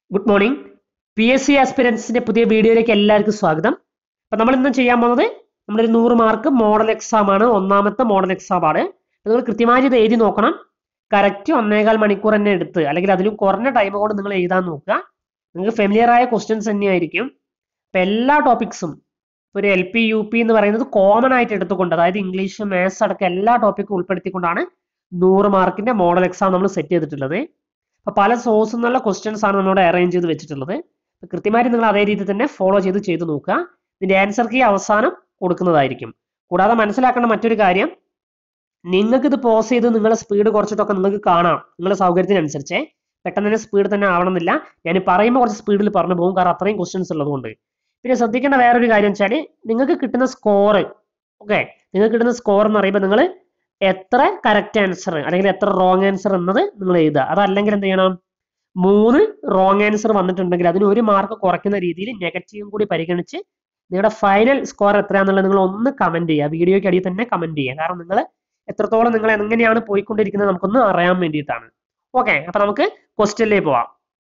good morning P S C ആസ്പിരൻസിന്റെ പുതിയ വീഡിയോയിലേക്ക് എല്ലാവർക്കും സ്വാഗതം അപ്പൊ നമ്മൾ ഇന്ന് ചെയ്യാൻ പോകുന്നത് നമ്മളൊരു നൂറ് മാർക്ക് മോഡൽ എക്സാം ആണ് ഒന്നാമത്തെ മോഡൽ എക്സാം ആണ് അപ്പൊ നിങ്ങൾ കൃത്യമായി ഇത് എഴുതി നോക്കണം കറക്റ്റ് ഒന്നേകാൽ മണിക്കൂർ തന്നെ എടുത്ത് അല്ലെങ്കിൽ അതിലും കുറഞ്ഞ ടൈം കൊണ്ട് നിങ്ങൾ എഴുതാൻ നോക്കുക നിങ്ങൾക്ക് ഫെമിലിയർ ആയ ക്വസ്റ്റ്യൻസ് തന്നെയായിരിക്കും അപ്പൊ എല്ലാ ടോപ്പിക്സും ഒരു എൽ പി യു പി എന്ന് പറയുന്നത് കോമൺ ആയിട്ട് എടുത്തുകൊണ്ട് അതായത് ഇംഗ്ലീഷ് മാത്സ് അടക്കം എല്ലാ ടോപ്പിക്കും ഉൾപ്പെടുത്തിക്കൊണ്ടാണ് നൂറ് മാർക്കിന്റെ മോഡൽ എക്സാം നമ്മൾ സെറ്റ് ചെയ്തിട്ടുള്ളത് അപ്പൊ പല സോഴ്സ് നിന്നുള്ള ക്വസ്റ്റ്യൻസ് ആണ് നമ്മളോട് അറേഞ്ച് ചെയ്ത് വെച്ചിട്ടുള്ളത് അപ്പൊ കൃത്യമായിട്ട് നിങ്ങൾ അതേ രീതിയിൽ തന്നെ ഫോളോ ചെയ്ത് ചെയ്ത് നോക്കുക ഇതിന്റെ ആൻസർ കീ അവസാനം കൊടുക്കുന്നതായിരിക്കും കൂടാതെ മനസ്സിലാക്കേണ്ട മറ്റൊരു കാര്യം നിങ്ങൾക്ക് ഇത് പോസ് ചെയ്ത് നിങ്ങളുടെ സ്പീഡ് കുറച്ചിട്ടൊക്കെ നിങ്ങൾക്ക് കാണാം നിങ്ങളുടെ സൗകര്യത്തിനനുസരിച്ച് പെട്ടെന്ന് തന്നെ സ്പീഡ് തന്നെ ആവണമെന്നില്ല ഞാൻ പറയുമ്പോൾ കുറച്ച് സ്പീഡിൽ പറഞ്ഞു പോകും കാരണം അത്രയും ക്വസ്റ്റ്യൻസ് ഉള്ളതുകൊണ്ട് പിന്നെ ശ്രദ്ധിക്കേണ്ട വേറൊരു കാര്യം വെച്ചാൽ നിങ്ങൾക്ക് കിട്ടുന്ന സ്കോർ ഓക്കെ നിങ്ങൾക്ക് കിട്ടുന്ന സ്കോർ എന്ന് പറയുമ്പോൾ നിങ്ങൾ എത്ര കറക്റ്റ് ആൻസർ അല്ലെങ്കിൽ എത്ര റോങ് ആൻസർ എന്നത് നിങ്ങൾ എഴുതുക അതല്ലെങ്കിൽ എന്ത് ചെയ്യണം മൂന്ന് റോങ് ആൻസർ വന്നിട്ടുണ്ടെങ്കിൽ അതിന് ഒരു മാർക്ക് കുറയ്ക്കുന്ന രീതിയിൽ നെഗറ്റീവും കൂടി പരിഗണിച്ച് നിങ്ങളുടെ ഫൈനൽ സ്കോർ എത്രയാണെന്നുള്ളത് നിങ്ങൾ ഒന്ന് കമന്റ് ചെയ്യുക വീഡിയോയ്ക്ക് അടിയിൽ തന്നെ കമന്റ് ചെയ്യുക കാരണം നിങ്ങൾ എത്രത്തോളം നിങ്ങൾ എങ്ങനെയാണ് പോയിക്കൊണ്ടിരിക്കുന്നത് നമുക്കൊന്ന് അറിയാൻ വേണ്ടിയിട്ടാണ് ഓക്കെ അപ്പൊ നമുക്ക് ക്വസ്റ്റ്യനിലേക്ക് പോവാം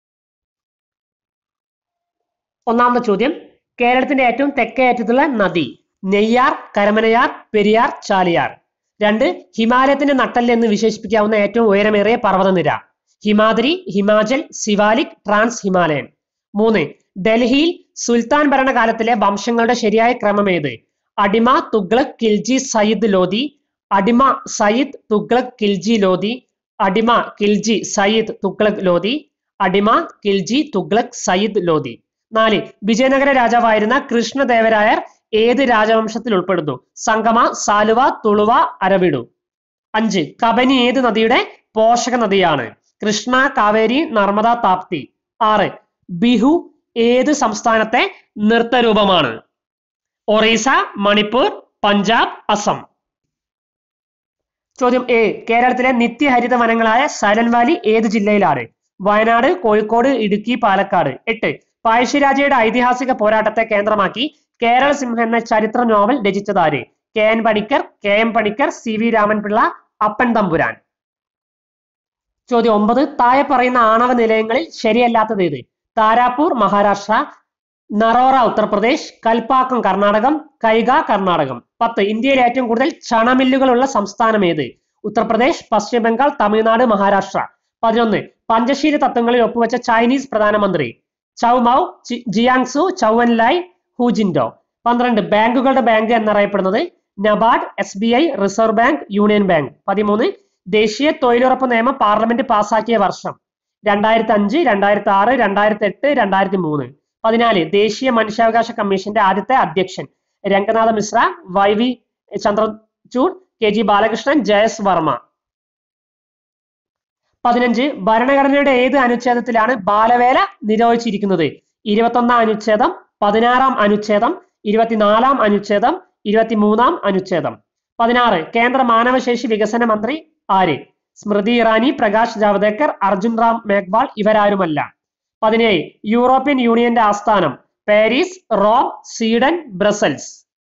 ഒന്നാമത്തെ ചോദ്യം കേരളത്തിന്റെ ഏറ്റവും തെക്കേ അറ്റത്തുള്ള നദി നെയ്യാർ കരമനയാർ പെരിയാർ ചാലിയാർ രണ്ട് ഹിമാലയത്തിന്റെ നട്ടല് എന്ന് വിശേഷിപ്പിക്കാവുന്ന ഏറ്റവും ഉയരമേറിയ പർവ്വതനിര ഹിമാദ്രി ഹിമാചൽ സിവാലിക് ട്രാൻസ് ഹിമാലയൻ മൂന്ന് ഡൽഹിയിൽ സുൽത്താൻ ഭരണകാലത്തിലെ വംശങ്ങളുടെ ശരിയായ ക്രമം ഏത് അടിമ തുഗ്ലക് കിൽജി സയ്യിദ് ലോധി അടിമ സയ്യിദ് തുഗ്ലക് കിൽജി ലോധി അടിമ കിൽജി സയ്യിദ് തുഗ്ലക് ലോധി അടിമ കിൽജി തുഗ്ലക് സയ്യിദ് ലോധി നാല് വിജയനഗര രാജാവായിരുന്ന കൃഷ്ണദേവരായർ ഏത് രാജവംശത്തിൽ ഉൾപ്പെടുന്നു സംഗമ സാലുവ തുളുവ അരവിടു അഞ്ച് കബനി ഏത് നദിയുടെ പോഷക നദിയാണ് കൃഷ്ണ കാവേരി നർമ്മദ താപ്തി ആറ് ബിഹു ഏത് സംസ്ഥാനത്തെ നൃത്തരൂപമാണ് ഒറീസ മണിപ്പൂർ പഞ്ചാബ് അസം ചോദ്യം എ കേരളത്തിലെ നിത്യഹരിത വനങ്ങളായ സൈലന്റ് വാലി ഏത് ജില്ലയിലാണ് വയനാട് കോഴിക്കോട് ഇടുക്കി പാലക്കാട് എട്ട് പഴശ്ശിരാജയുടെ ഐതിഹാസിക പോരാട്ടത്തെ കേന്ദ്രമാക്കി കേരള സിംഹം എന്ന ചരിത്ര നോവൽ രചിച്ചതാര് K N Panikkar K M Panikkar C V Ramanpillai Appan Thampuran ചോദ്യം ഒമ്പത് താഴെ പറയുന്ന ആണവ നിലയങ്ങളിൽ ശരിയല്ലാത്തത് ഏത് താരാപൂർ മഹാരാഷ്ട്ര നറോറ ഉത്തർപ്രദേശ് കൽപ്പാക്കം കർണാടകം കൈഗ കർണാടകം പത്ത് ഇന്ത്യയിൽ ഏറ്റവും കൂടുതൽ ചണമില്ലുകളുള്ള സംസ്ഥാനം ഏത് ഉത്തർപ്രദേശ് പശ്ചിമ ബംഗാൾ തമിഴ്നാട് മഹാരാഷ്ട്ര പതിനൊന്ന് പഞ്ചശീല തത്വങ്ങളിൽ ഒപ്പുവെച്ച ചൈനീസ് പ്രധാനമന്ത്രി ചൗമൌ ജിയാങ്സു ചൗവൻലായ് ഹൂജിൻഡോ പന്ത്രണ്ട് ബാങ്കുകളുടെ ബാങ്ക് എന്നറിയപ്പെടുന്നത് NABARD S B I reserve bank union bank പതിമൂന്ന് ദേശീയ തൊഴിലുറപ്പ് നിയമം പാർലമെന്റ് പാസാക്കിയ വർഷം രണ്ടായിരത്തി അഞ്ച് രണ്ടായിരത്തി ആറ് രണ്ടായിരത്തി എട്ട് രണ്ടായിരത്തി മൂന്ന് പതിനാല് ദേശീയ മനുഷ്യാവകാശ കമ്മീഷന്റെ ആദ്യത്തെ അധ്യക്ഷൻ Ranganath Misra Y V Chandrachud K G Balakrishnan J S Verma പതിനഞ്ച് ഭരണഘടനയുടെ ഏത് അനുച്ഛേദത്തിലാണ് ബാലവേല നിരോധിച്ചിരിക്കുന്നത് ഇരുപത്തൊന്നാം അനുച്ഛേദം പതിനാറാം അനുച്ഛേദം ഇരുപത്തിനാലാം അനുച്ഛേദം ഇരുപത്തിമൂന്നാം അനുച്ഛേദം പതിനാറ് കേന്ദ്ര മാനവശേഷി വികസന മന്ത്രി ആര് സ്മൃതി ഇറാനി പ്രകാശ് ജാവദേക്കർ അർജുൻ റാം മേഘ്വാൾ ഇവരാരുമല്ല പതിനേഴ് യൂറോപ്യൻ യൂണിയന്റെ ആസ്ഥാനം പാരീസ് റോം സ്വീഡൻ ബ്രസൽസ്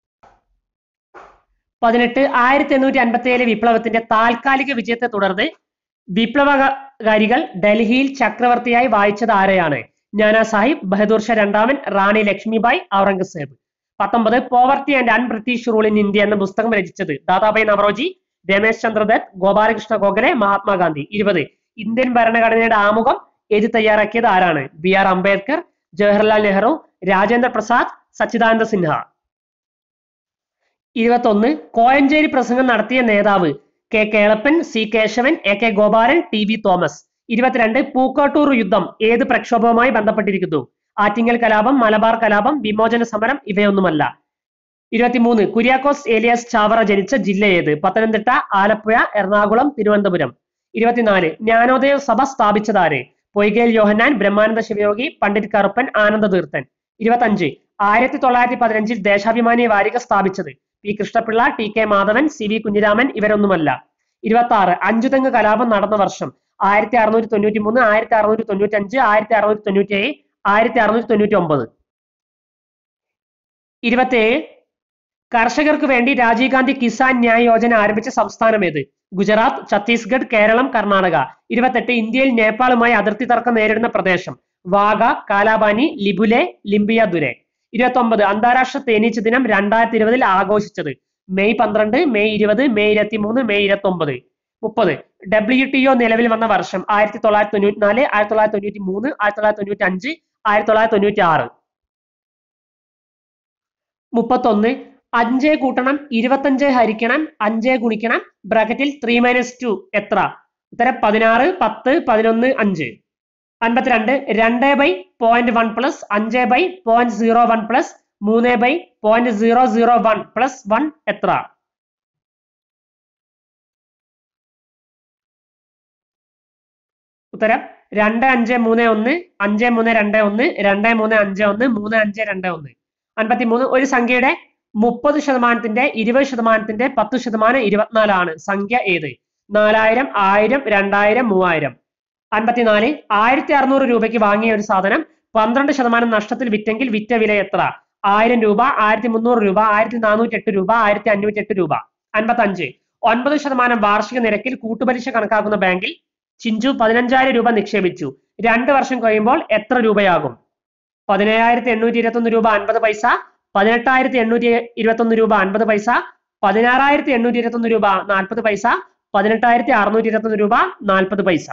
പതിനെട്ട് ആയിരത്തി എണ്ണൂറ്റി അൻപത്തി ഏഴ് വിപ്ലവത്തിന്റെ താൽക്കാലിക വിജയത്തെ തുടർന്ന് വിപ്ലവകാരികൾ ഡൽഹിയിൽ ചക്രവർത്തിയായി വായിച്ചത് ആരെയാണ് നാനാ സാഹിബ് ബഹദൂർ ഷാ രണ്ടാമൻ റാണി ലക്ഷ്മിബായ് ഔറംഗസേബ് പത്തൊമ്പത് poverty and un British rule in India എന്ന പുസ്തകം രചിച്ചത് ദാദാബായ് നവറോജി രമേശ് ചന്ദ്ര ദത്ത് ഗോപാലകൃഷ്ണ ഗോഖലെ മഹാത്മാഗാന്ധി ഇരുപത് ഇന്ത്യൻ ഭരണഘടനയുടെ ആമുഖം എഴുതി തയ്യാറാക്കിയത് ആരാണ് ബി ആർ അംബേദ്കർ ജവഹർലാൽ നെഹ്റു രാജേന്ദ്ര പ്രസാദ് സച്ചിദാനന്ദ സിൻഹ ഇരുപത്തൊന്ന് കോയഞ്ചേരി പ്രസംഗം നടത്തിയ നേതാവ് K Kelappan C Kesavan A K Gopalan T V Thomas ഇരുപത്തിരണ്ട് പൂക്കോട്ടൂർ യുദ്ധം ഏത് പ്രക്ഷോഭവുമായി ബന്ധപ്പെട്ടിരിക്കുന്നു ആറ്റിങ്ങൽ കലാപം മലബാർ കലാപം വിമോചന സമരം ഇവയൊന്നുമല്ല ഇരുപത്തിമൂന്ന് കുര്യാക്കോസ് ഏലിയാസ് ചാവറ ജനിച്ച ജില്ല ഏത് പത്തനംതിട്ട ആലപ്പുഴ എറണാകുളം തിരുവനന്തപുരം ഇരുപത്തിനാല് ജ്ഞാനോദയ സഭ സ്ഥാപിച്ചതാര് പൊയ്കേൽ യോഹന്നാൻ ബ്രഹ്മാനന്ദ ശിവയോഗി പണ്ഡിറ്റ് കറുപ്പൻ ആനന്ദ തീർത്ഥൻ ഇരുപത്തഞ്ച് ആയിരത്തി തൊള്ളായിരത്തി പതിനഞ്ചിൽ ദേശാഭിമാനി വാരിക സ്ഥാപിച്ചത് P Krishnapillai T K Madhavan C V Kunhiraman ഇവരൊന്നുമല്ല ഇരുപത്തി ആറ് അഞ്ചുതെങ്ങ് കലാപം നടന്ന വർഷം ആയിരത്തി അറുന്നൂറ്റി തൊണ്ണൂറ്റി മൂന്ന് ആയിരത്തി അറുന്നൂറ്റി തൊണ്ണൂറ്റി അഞ്ച് ആയിരത്തി അറുന്നൂറ്റി തൊണ്ണൂറ്റി ഏഴ് ആയിരത്തി അറുന്നൂറ്റി തൊണ്ണൂറ്റി ഒമ്പത് ഇരുപത്തിയേഴ് കർഷകർക്ക് വേണ്ടി രാജീവ് ഗാന്ധി കിസാൻ ന്യായ് യോജന ആരംഭിച്ച സംസ്ഥാനം ഏത് ഗുജറാത്ത് ഛത്തീസ്ഗഡ് കേരളം കർണാടക ഇരുപത്തെട്ട് ഇന്ത്യയിൽ നേപ്പാളുമായി അതിർത്തി തർക്കം നേരിടുന്ന പ്രദേശം വാഗ കാലാബാനി ലിബുലെ ലിംബിയ ദുരെ ഇരുപത്തി ഒമ്പത് അന്താരാഷ്ട്ര തേനീച്ച ദിനം രണ്ടായിരത്തി ഇരുപതിൽ ആഘോഷിച്ചത് മെയ് പന്ത്രണ്ട് മെയ് ഇരുപത് മെയ് ഇരുപത്തി മൂന്ന് മെയ് ഇരുപത്തി ഒമ്പത് മുപ്പത് ഡബ്ല്യു ടി ഒ നിലവിൽ വന്ന വർഷം ആയിരത്തി തൊള്ളായിരത്തി തൊണ്ണൂറ്റി നാല് ആയിരത്തി തൊള്ളായിരത്തി തൊണ്ണൂറ്റി മൂന്ന് ആയിരത്തി തൊള്ളായിരത്തി തൊണ്ണൂറ്റി അഞ്ച് ആയിരത്തി തൊള്ളായിരത്തി തൊണ്ണൂറ്റി ആറ് മുപ്പത്തൊന്ന് അഞ്ച് കൂട്ടണം ഇരുപത്തഞ്ച് ഹരിക്കണം അഞ്ച് ഗുണിക്കണം ബ്രാക്കറ്റിൽ ത്രീ മൈനസ് ടു എത്ര ഉത്തരം പതിനാറ് പത്ത് പതിനൊന്ന് അഞ്ച് അൻപത്തിരണ്ട് രണ്ട് ബൈ പോയിന്റ് വൺ പ്ലസ് അഞ്ച് by point zero one plus മൂന്ന് by point zero zero one plus one എത്ര ഉത്തരം രണ്ട് അഞ്ച് മൂന്ന് ഒന്ന് അഞ്ച് മൂന്ന് രണ്ട് ഒന്ന് രണ്ട് മൂന്ന് അഞ്ച് ഒന്ന് മൂന്ന് അഞ്ച് രണ്ട് ഒന്ന് അൻപത്തിമൂന്ന് ഒരു സംഖ്യയുടെ മുപ്പത് ശതമാനത്തിന്റെ ഇരുപത് ശതമാനത്തിന്റെ പത്ത് ശതമാനം ഇരുപത്തിനാലാണ് സംഖ്യ ഏത് നാലായിരം ആയിരം രണ്ടായിരം മൂവായിരം അൻപത്തിനാല് ആയിരത്തി അറുന്നൂറ് രൂപയ്ക്ക് വാങ്ങിയ ഒരു സാധനം പന്ത്രണ്ട് ശതമാനം നഷ്ടത്തിൽ വിറ്റെങ്കിൽ വിറ്റ വില എത്ര ആയിരം രൂപ ആയിരത്തി മുന്നൂറ് രൂപ ആയിരത്തി നാനൂറ്റി എട്ട് രൂപ ആയിരത്തി അഞ്ഞൂറ്റി എട്ട് രൂപ അൻപത്തി അഞ്ച് ഒൻപത് ശതമാനം വാർഷിക നിരക്കിൽ കൂട്ടുപലിശ കണക്കാക്കുന്ന ബാങ്കിൽ ചിഞ്ചു പതിനഞ്ചായിരം രൂപ നിക്ഷേപിച്ചു രണ്ട് വർഷം കഴിയുമ്പോൾ എത്ര രൂപയാകും പതിനേഴായിരത്തി എണ്ണൂറ്റി ഇരുപത്തൊന്ന് രൂപ അൻപത് പൈസ പതിനെട്ടായിരത്തി എണ്ണൂറ്റി ഇരുപത്തൊന്ന് രൂപ അൻപത് പൈസ പതിനാറായിരത്തി എണ്ണൂറ്റി ഇരുപത്തൊന്ന് രൂപ നാൽപ്പത് പൈസ പതിനെട്ടായിരത്തി അറുന്നൂറ്റി ഇരുപത്തൊന്ന് രൂപ നാൽപ്പത് പൈസ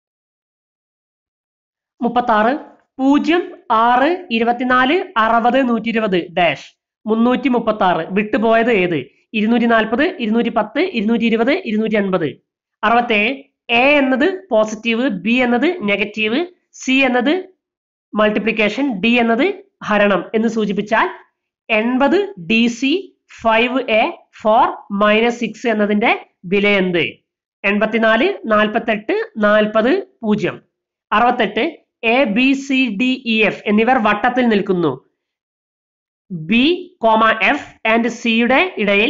മുപ്പത്തി ആറ് പൂജ്യം ആറ് ഇരുപത്തിനാല് അറുപത് നൂറ്റി ഇരുപത് ഡാഷ് മുന്നൂറ്റി മുപ്പത്തി ആറ് വിട്ടുപോയത് ഏത് ഇരുന്നൂറ്റി നാൽപ്പത് ഇരുന്നൂറ്റി പത്ത് ഇരുന്നൂറ്റി ഇരുപത് ഇരുന്നൂറ്റി അൻപത് അറുപത്തേഴ് എ എന്നത് പോസിറ്റീവ് ബി എന്നത് നെഗറ്റീവ് സി എന്നത് മൾട്ടിപ്ലിക്കേഷൻ ഡി എന്നത് ഹരണം എന്ന് സൂചിപ്പിച്ചാൽ എൺപത് D C five A four minus six എന്നതിന്റെ വില എന്ത് എൺപത്തിനാല് നാൽപ്പത്തെട്ട് നാൽപ്പത് പൂജ്യം അറുപത്തെട്ട് A B C D E F എന്നിവർ വട്ടത്തിൽ നിൽക്കുന്നു ബി കോമ എഫ് ആൻഡ് സിയുടെ ഇടയിൽ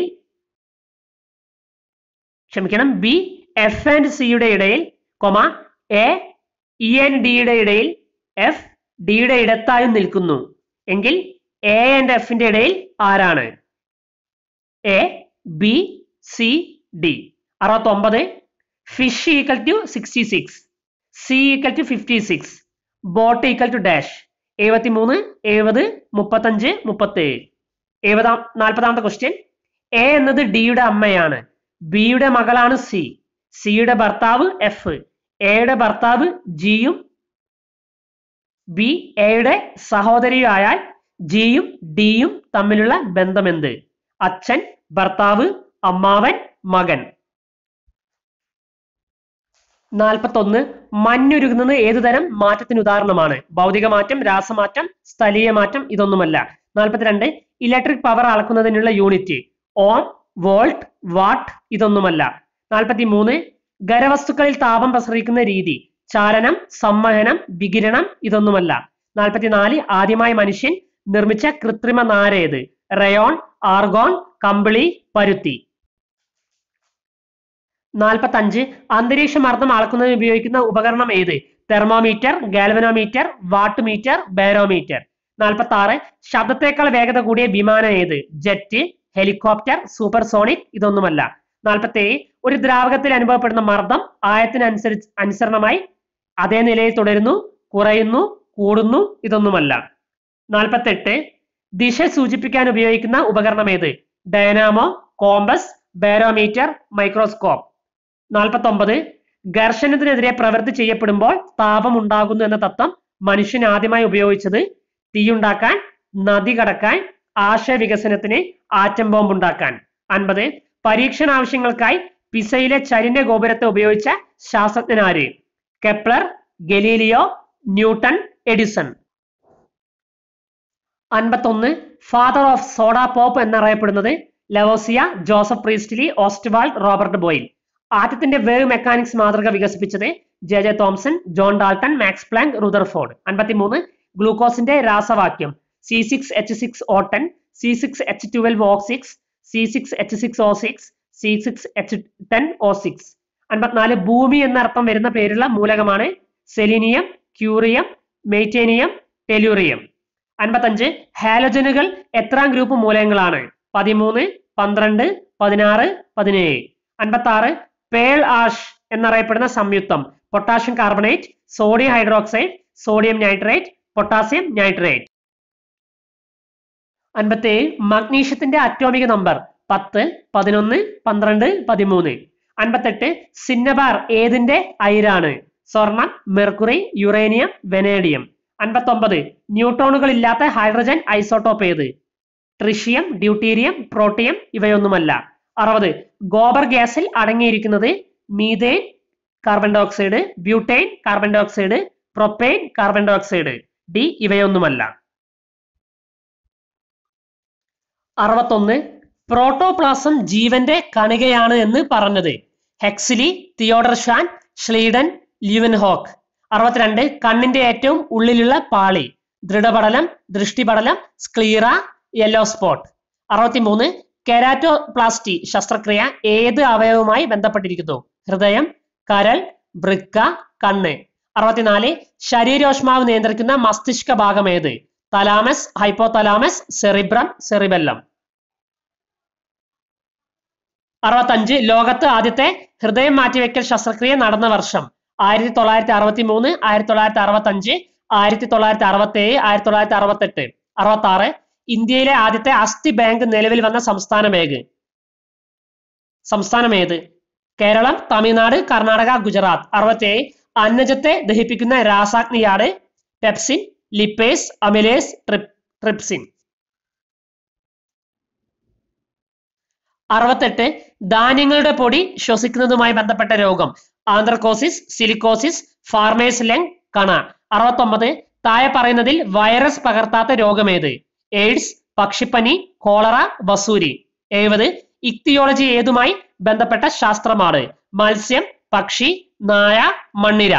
ക്ഷമിക്കണം ബി എഫ് ആൻഡ് സിയുടെ ഇടയിൽ കൊമ എ ഇ ആൻഡ് ഡിയുടെ ഇടയിൽ എഫ് ഡിയുടെ ഇടത്തായും നിൽക്കുന്നു എങ്കിൽ എ ആൻഡ് എഫിന്റെ ഇടയിൽ ആരാണ് എ ബി സി ഡി അറുപത്തൊമ്പത് fish equal to sixty six C equal to fifty six boat equal to dash എഴുപത്തി മൂന്ന് എഴുപത് മുപ്പത്തഞ്ച് മുപ്പത്തേഴ് എഴുപതാം നാൽപ്പതാമത്തെ ക്വസ്റ്റ്യൻ എ എന്നത് ഡിയുടെ അമ്മയാണ് ബിയുടെ മകളാണ് സി സിയുടെ ഭർത്താവ് എഫ് എയുടെ ഭർത്താവ് ജിയും ബി എയുടെ സഹോദരിയായാൽ ജിയും ഡിയും തമ്മിലുള്ള ബന്ധമെന്ത് അച്ഛൻ ഭർത്താവ് അമ്മാവൻ മകൻ നാൽപ്പത്തൊന്ന് മഞ്ഞുരുകുന്നത് ഏതുതരം മാറ്റത്തിന് ഉദാഹരണമാണ് ഭൗതിക മാറ്റം രാസമാറ്റം സ്ഥലീയ മാറ്റം ഇതൊന്നുമല്ല നാൽപ്പത്തിരണ്ട് ഇലക്ട്രിക് പവർ അളക്കുന്നതിനുള്ള യൂണിറ്റ് ഓം വോൾട്ട് വാട്ട് ഇതൊന്നുമല്ല നാൽപ്പത്തി മൂന്ന് ഖരവസ്തുക്കളിൽ താപം പ്രസരിക്കുന്ന രീതി ചാലനം സംവഹനം വികിരണം ഇതൊന്നുമല്ല നാൽപ്പത്തിനാല് ആദ്യമായി മനുഷ്യൻ നിർമ്മിച്ച കൃത്രിമ നാരേത് റയോൺ ആർഗോൺ കമ്പിളി പരുത്തി നാൽപ്പത്തഞ്ച് അന്തരീക്ഷ മർദ്ദം അളക്കുന്നതിന് ഉപയോഗിക്കുന്ന ഉപകരണം ഏത് thermometer galvanometer watt meter barometer നാൽപ്പത്തി ആറ് ശബ്ദത്തേക്കാൾ വേഗത കൂടിയ വിമാനം ഏത് ജെറ്റ് ഹെലികോപ്റ്റർ സൂപ്പർസോണിക് ഇതൊന്നുമല്ല നാൽപ്പത്തി ഏഴ് ഒരു ദ്രാവകത്തിൽ അനുഭവപ്പെടുന്ന മർദ്ദം ആയത്തിനനുസരിച്ച് അനുസരണമായി അതേ നിലയിൽ തുടരുന്നു കുറയുന്നു കൂടുന്നു ഇതൊന്നുമല്ല നാൽപ്പത്തെട്ട് ദിശ സൂചിപ്പിക്കാൻ ഉപയോഗിക്കുന്ന ഉപകരണം ഏത് ഡയനാമോ കോമ്പസ് ബാരോമീറ്റർ മൈക്രോസ്കോപ്പ് നാൽപ്പത്തി ഒമ്പത് ഘർഷണത്തിനെതിരെ പ്രവൃത്തി ചെയ്യപ്പെടുമ്പോൾ താപം ഉണ്ടാകുന്നു എന്ന തത്വം മനുഷ്യൻ ആദ്യമായി ഉപയോഗിച്ചത് തീയുണ്ടാക്കാൻ നദി കടക്കാൻ ആശയ വികസനത്തിന് ആറ്റം ബോംബ് ഉണ്ടാക്കാൻ അൻപത് പരീക്ഷണ ആവശ്യങ്ങൾക്കായി പിസയിലെ ചരിഞ്ഞ ഗോപുരത്തെ ഉപയോഗിച്ച ശാസ്ത്രജ്ഞനാര് കെപ്ലർ ഗലീലിയോ ന്യൂട്ടൺ എഡിസൺ അൻപത്തൊന്ന് ഫാദർ ഓഫ് സോഡ പോപ്പ് എന്നറിയപ്പെടുന്നത് Lavoisier Joseph Priestley Ostwald Robert Boyle ആറ്റത്തിന്റെ വേവ് മെക്കാനിക്സ് മാതൃക വികസിപ്പിച്ചത് J J Thomson John Dalton Max Planck Rutherford അൻപത്തിമൂന്ന് ഗ്ലൂക്കോസിന്റെ രാസവാക്യം C six H six O ten C six H twelve O six C six H six O six C six H ten O six അൻപത്തിനാല് ഭൂമി എന്നർത്ഥം വരുന്ന പേരുള്ള മൂലകമാണ് selenium curium മെയ്റ്റേനിയം tellurium അൻപത്തഞ്ച് ഹാലോജനുകൾ എത്രാം ഗ്രൂപ്പ് മൂലകങ്ങളാണ് പതിമൂന്ന് പന്ത്രണ്ട് പതിനാറ് പതിനേഴ് അൻപത്തി ആറ് പേൾ ആഷ് എന്നറിയപ്പെടുന്ന സംയുക്തം potassium carbonate sodium hydroxide sodium nitrate potassium nitrate അൻപത്തേഴ് മഗ്നീഷ്യത്തിന്റെ അറ്റോമിക നമ്പർ പത്ത് പതിനൊന്ന് പന്ത്രണ്ട് പതിമൂന്ന് അൻപത്തെട്ട് സിന്നബാർ ഏതിന്റെ അയിരാണ് സ്വർണം മെർക്കുറി യുറേനിയം വെനേഡിയം അൻപത്തൊമ്പത് ന്യൂട്രോണുകൾ ഇല്ലാത്ത ഹൈഡ്രജൻ ഐസോട്ടോപ്പ് ഏത് ട്രിഷ്യം ഡ്യൂട്ടീരിയം പ്രോട്ടിയം ഇവയൊന്നുമല്ല അറുപത് ഗോബർ ഗ്യാസിൽ അടങ്ങിയിരിക്കുന്നത് methane carbon dioxide butyne carbon dioxide propyne carbon dioxide D ഇവയൊന്നുമല്ല അറുപത്തൊന്ന് പ്രോട്ടോപ്ലാസം ജീവന്റെ കണികയാണ് എന്ന് പറഞ്ഞത് Huxley Theodor Schwann Schleiden Leeuwenhoek അറുപത്തിരണ്ട് കണ്ണിന്റെ ഏറ്റവും ഉള്ളിലുള്ള പാളി ദൃഢപടലം ദൃഷ്ടിപടലം സ്ക്ലീറ യെല്ലോ സ്പോട്ട് അറുപത്തിമൂന്ന് കെരാറ്റോപ്ലാസ്റ്റി ശസ്ത്രക്രിയ ഏത് അവയവവുമായി ബന്ധപ്പെട്ടിരിക്കുന്നു ഹൃദയം കരൾ വൃക്ക കണ്ണ് അറുപത്തിനാല് ശരീരോഷ്മാവ് നിയന്ത്രിക്കുന്ന മസ്തിഷ്ക ഭാഗം ഏത് തലാമസ് ഹൈപ്പോതലാമസ് സെറിബ്രം സെറിബെല്ലം അറുപത്തഞ്ച് ലോകത്ത് ആദ്യത്തെ ഹൃദയം മാറ്റിവെക്കൽ ശസ്ത്രക്രിയ നടന്ന വർഷം ആയിരത്തി തൊള്ളായിരത്തി അറുപത്തി മൂന്ന് ആയിരത്തി തൊള്ളായിരത്തി അറുപത്തി അഞ്ച് ആയിരത്തി തൊള്ളായിരത്തി അറുപത്തി ഏഴ് ആയിരത്തി തൊള്ളായിരത്തി അറുപത്തി എട്ട് അറുപത്തി ആറ് ഇന്ത്യയിലെ ആദ്യത്തെ അസ്ഥി ബാങ്ക് നിലവിൽ വന്ന സംസ്ഥാനം ഏത് സംസ്ഥാനം ഏത് കേരളം തമിഴ്നാട് കർണാടക ഗുജറാത്ത് അറുപത്തിയേഴ് അന്നജത്തെ ദഹിപ്പിക്കുന്ന രാസാഗ്നിയാണ് pepsin lipase amylase tryp trypsin അറുപത്തെട്ട് ധാന്യങ്ങളുടെ പൊടി ശ്വസിക്കുന്നതുമായി ബന്ധപ്പെട്ട രോഗം ആന്ത്രക്കോസിസ് സിലിക്കോസിസ് ഫാർമേഴ്സ് ലെങ് കണ അറുപത്തൊമ്പത് താഴെ പറയുന്നതിൽ വൈറസ് പകർത്താത്ത രോഗമേത് എയ്ഡ്സ് പക്ഷിപ്പനി കോളറ വസൂരി എഴുപത് ഇക്തിയോളജി ഏതുമായി ബന്ധപ്പെട്ട ശാസ്ത്രമാണ് മത്സ്യം പക്ഷി നായ മണ്ണിര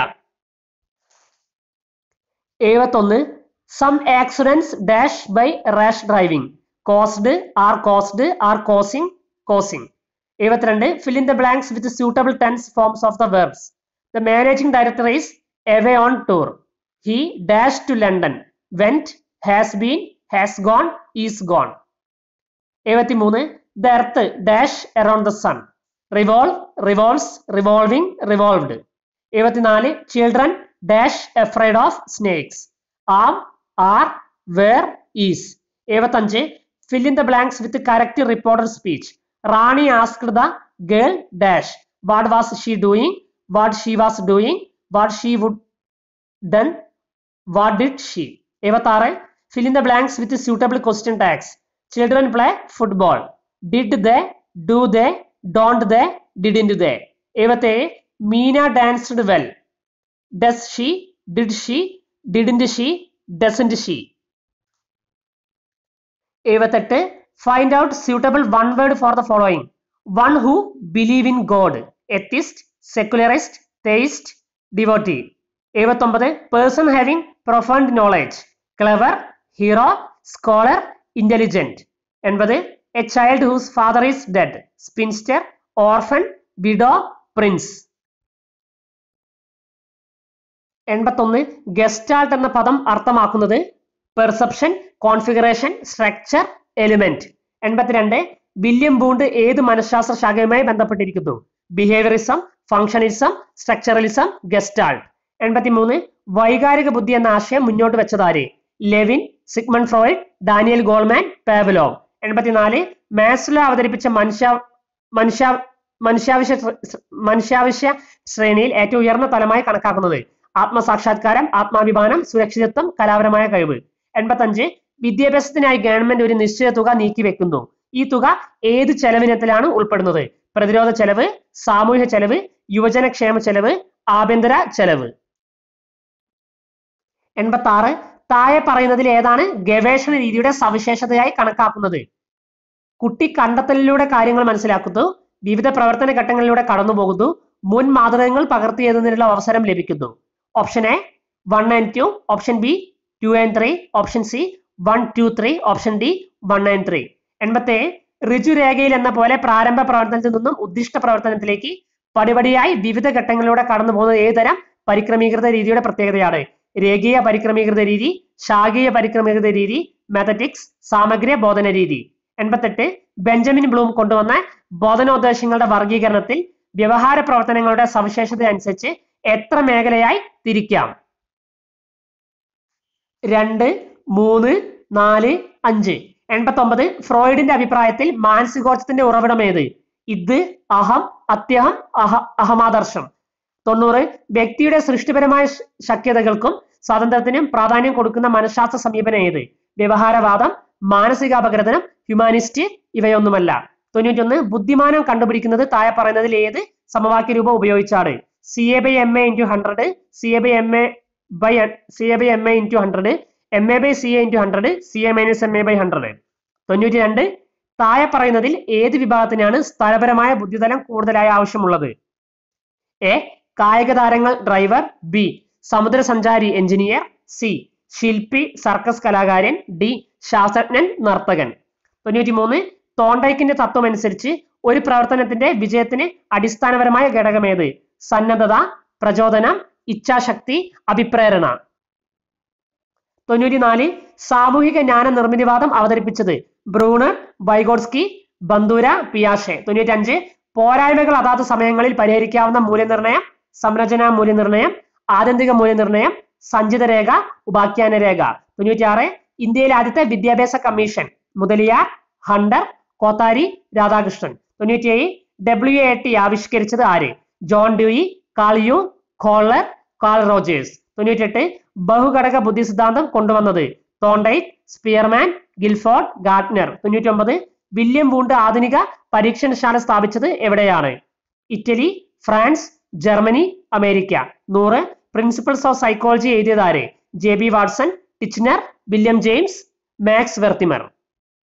എഴുപത്തൊന്ന് some accidents dash by rash driving caused are caused are causing causing എഴുപത്തിരണ്ട് fill in the blanks with suitable tense forms of the verbs the managing director is away on tour he dash to London went has been has gone is gone എഴുപത്തിമൂന്ന് the earth dash around the sun revolve revolves revolving revolved എഴുപത്തിനാല് children dash afraid of snakes am are were is എഴുപത്തഞ്ച് fill in the blanks with correct reported speech Rani asked the girl dash what was she doing what she was doing what she would done what did she എഴുപത്തി ആറ് fill in the blanks with suitable question tags children play football did they do they don't they didn't they എഴുപത്തേഴ് Meena danced well does she did she didn't she doesn't she എഴുപത്തെട്ട് find out suitable one word for the following one who believe in God atheist secularist theist devotee എഴുപത്തൊമ്പത് person having profound knowledge clever hero scholar intelligent എൺപത് a child whose father is dead spinster orphan widow prince എൺപത്തൊന്ന് gestalt എന്ന പദം അർത്ഥമാക്കുന്നത് perception configuration structure element എൺപത്തിരണ്ട് William Wundt ഏത് മനഃശാസ്ത്ര ശാഖയുമായി ബന്ധപ്പെട്ടിരിക്കുന്നു ബിഹേവിയറിസം ഫംഗ്ഷനിസം സ്ട്രക്ചറലിസം ഗസ്റ്റാൾട്ട് എൺപത്തിമൂന്ന് വൈകാരിക ബുദ്ധി എന്ന ആശയം മുന്നോട്ട് വെച്ചതാര് Lewin Sigmund Freud Daniel Goleman Pavlov എൺപത്തിനാല് മാസ്ലോ അവതരിപ്പിച്ച മനുഷ്യ മനുഷ്യ മനുഷ്യാവശ്യ മനുഷ്യാവശ്യ ശ്രേണിയിൽ ഏറ്റവും ഉയർന്ന തലമായി കണക്കാക്കുന്നത് ആത്മസാക്ഷാത്കാരം ആത്മാഭിമാനം സുരക്ഷിതത്വം കലാപരമായ കഴിവ് എൺപത്തഞ്ച് വിദ്യാഭ്യാസത്തിനായി ഗവൺമെന്റ് ഒരു നിശ്ചിത തുക നീക്കിവെക്കുന്നു ഈ തുക ഏത് ചെലവിനത്തിലാണ് ഉൾപ്പെടുന്നത് പ്രതിരോധ ചെലവ് സാമൂഹ്യ ചെലവ് യുവജനക്ഷേമ ചെലവ് ആഭ്യന്തര ചെലവ് എൺപത്തി ആറ് താഴെ പറയുന്നതിൽ ഏതാണ് ഗവേഷണ രീതിയുടെ സവിശേഷതയായി കണക്കാക്കുന്നത് കുട്ടി കണ്ടെത്തലിലൂടെ കാര്യങ്ങൾ മനസ്സിലാക്കുന്നു വിവിധ പ്രവർത്തന ഘട്ടങ്ങളിലൂടെ കടന്നുപോകുന്നു മുൻ മാതൃകകൾ പകർത്തിയെഴുതുന്നതിനുള്ള അവസരം ലഭിക്കുന്നു option A one and two option B two and three option C one two three option D one and three എൺപത്തി ഋജുരേഖയിൽ എന്ന പോലെ പ്രാരംഭ പ്രവർത്തനത്തിൽ നിന്നും ഉദ്ദിഷ്ട പ്രവർത്തനത്തിലേക്ക് പടിപടിയായി വിവിധ ഘട്ടങ്ങളിലൂടെ കടന്നു പോകുന്ന ഏതുതരം പരിക്രമീകൃത രീതിയുടെ പ്രത്യേകതയാണ് രേഖീയ പരിക്രമീകൃത രീതി ശാഖീയ പരിക്രമീകൃത രീതി മാത്തറ്റിക്സ് സാമഗ്ര ബോധന രീതി എൺപത്തെട്ട് ബെഞ്ചമിൻ ബ്ലൂം കൊണ്ടുവന്ന ബോധനോദ്ദേശങ്ങളുടെ വർഗീകരണത്തിൽ വ്യവഹാര പ്രവർത്തനങ്ങളുടെ സവിശേഷത അനുസരിച്ച് എത്ര മേഖലയായി തിരിക്കാം രണ്ട് മൂന്ന് നാല് അഞ്ച് എൺപത്തൊമ്പത് ഫ്രോയിഡിന്റെ അഭിപ്രായത്തിൽ മാനസികോർജത്തിന്റെ ഉറവിടം ഏത് ഇത് അഹം അത്യഹം അഹ അഹമാദർശം തൊണ്ണൂറ് വ്യക്തിയുടെ സൃഷ്ടിപരമായ ശ- ശക്യതകൾക്കും സ്വാതന്ത്ര്യത്തിനും പ്രാധാന്യം കൊടുക്കുന്ന മനഃശാസ്ത്ര സമീപനം ഏത് വ്യവഹാരവാദം മാനസിക അപഗ്രഥനം ഹ്യൂമാനിസ്റ്റ് ഇവയൊന്നുമല്ല തൊണ്ണൂറ്റൊന്ന് ബുദ്ധിമാനം കണ്ടുപിടിക്കുന്നത് താഴെ പറയുന്നതിൽ ഏത് സമവാക്യ രൂപം ഉപയോഗിച്ചാണ് C A by M A into hundred C A by M A by C A by M A into hundred M A by C A into hundred C A minus M A by hundred തൊണ്ണൂറ്റി രണ്ട് താഴെ പറയുന്നതിൽ ഏത് വിഭാഗത്തിനാണ് സ്ഥലപരമായ ബുദ്ധിതലം കൂടുതലായി ആവശ്യമുള്ളത് A കായിക താരങ്ങൾ driver B സമുദ്ര സഞ്ചാരി എഞ്ചിനീയർ സി ശില്പി സർക്കസ് കലാകാരൻ ഡി ശാസ്ത്രജ്ഞൻ നർത്തകൻ തൊണ്ണൂറ്റി മൂന്ന് തോണ്ടൈക്കിന്റെ തത്വം അനുസരിച്ച് ഒരു പ്രവർത്തനത്തിന്റെ വിജയത്തിന് അടിസ്ഥാനപരമായ ഘടകമേത് സന്നദ്ധത പ്രചോദനം ഇച്ഛാശക്തി അഭിപ്രേരണ തൊണ്ണൂറ്റിനാല് സാമൂഹിക ജ്ഞാന നിർമ്മിതിവാദം അവതരിപ്പിച്ചത് ബ്രൂണർ വൈഗോഡ്സ്കി ബന്ദൂര പിയാഷെ തൊണ്ണൂറ്റഞ്ച് പോരായ്മകൾ അതാത് സമയങ്ങളിൽ പരിഹരിക്കാവുന്ന മൂല്യനിർണ്ണയം സംരചനാ മൂല്യനിർണ്ണയം ആത്യന്തിക മൂല്യനിർണ്ണയം സഞ്ചിത രേഖ ഉപാഖ്യാന രേഖ തൊണ്ണൂറ്റിയാറ് ഇന്ത്യയിലെ ആദ്യത്തെ വിദ്യാഭ്യാസ കമ്മീഷൻ മുതലിയാർ ഹണ്ടർ കോത്താരി രാധാകൃഷ്ണൻ തൊണ്ണൂറ്റിയേഴ് ഡബ്ല്യു എ ടി ആവിഷ്കരിച്ചത് ആര് ജോൺ ഡ്യൂയി കാളിയു കോളർ കാൾ റോജേഴ്സ് തൊണ്ണൂറ്റെട്ട് ബഹുഘടക ബുദ്ധി സിദ്ധാന്തം കൊണ്ടുവന്നത് തോണ്ടൈറ്റ് സ്പിയർമാൻ ഗിൽഫോർഡ് ഗാർട്ട്നർ തൊണ്ണൂറ്റി വില്യം വൂണ്ട് ആധുനിക പരീക്ഷണശാല സ്ഥാപിച്ചത് എവിടെയാണ് ഇറ്റലി ഫ്രാൻസ് ജർമ്മനി അമേരിക്ക നൂറ് പ്രിൻസിപ്പിൾസ് ഓഫ് സൈക്കോളജി എഴുതിയത് ആര് J B Watson Titchener William James Max വെർത്തിമർ